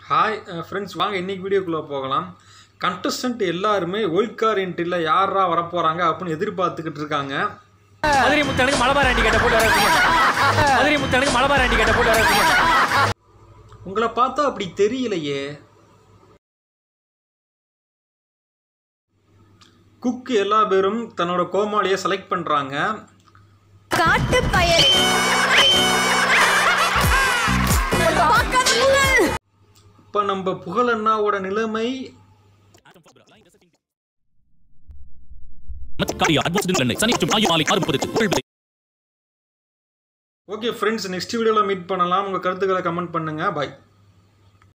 hi friends வாங்க இன்னைக்கு வீடியோக்குள்ளே போகலாம் கண்டஸ்டன்ட் எல்லாருமே ஒயிட் கார் என்ட்ரியில் யாரா வரப்போகிறாங்க அப்படின்னு எதிர்பார்த்துக்கிட்டு இருக்காங்க மதுரை முத்தனுக்கு மலபார் ஆண்டி கேட்ட போட்டு வர மதுரை முத்தனுக்கு மலபார் ஆண்டி கேட்ட போட்டு வர உங்களை பார்த்தா அப்படி தெரியலையே குக் எல்லா பேரும் தன்னோட கோமாளியை செலக்ட் பண்ணுறாங்க காட்டு பயல் இப்போ நம்ம புகழண்ணாவோட நிலைமை சனி மற்றும் ஞாயிறு மாலை ஆறு முப்பதுக்கு உங்கள் ஓகே ஃப்ரெண்ட்ஸ் நெக்ஸ்ட் வீடியோவில் மீட் பண்ணலாம் உங்கள் கருத்துக்களை கமெண்ட் பண்ணுங்கள் பாய்